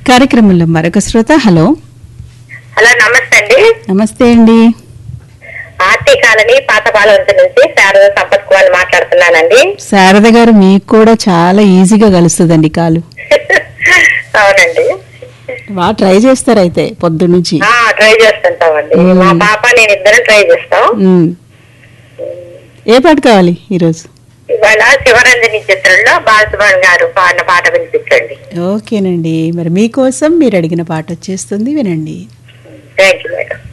కార్యక్రమంలో మరొక శ్రోత హలో హలో నమస్తే అండి నమస్తే అండి ఆర్టీ కాలనీ పాతపాలవంత నుంచి శారద సంపత్ కుమార్ మాట్లాడుతున్నానండి శారద గారు మీకు కూడా చాలా ఈజీగా కలుస్తుందండి కాలు అవునండి బాగా ట్రై చేస్తారు అయితే పొద్దు నుంచి ఆ ట్రై చేస్తుంటామండి మ్మ్. మా పాప నేను ఇద్దరం ట్రై చేస్తాం ఉమ్. ఏ పాట కావాలి ఈరోజు ఇవాళ శివరంజని చిత్రంలో బాలసుబ్రహ్మణ్యం గారు పాడిన పాట వినిపించండి ఓకేనండి మరి మీకోసం మీరు అడిగిన పాట వచ్చేస్తుంది వినండి థ్యాంక్ యూ మేడం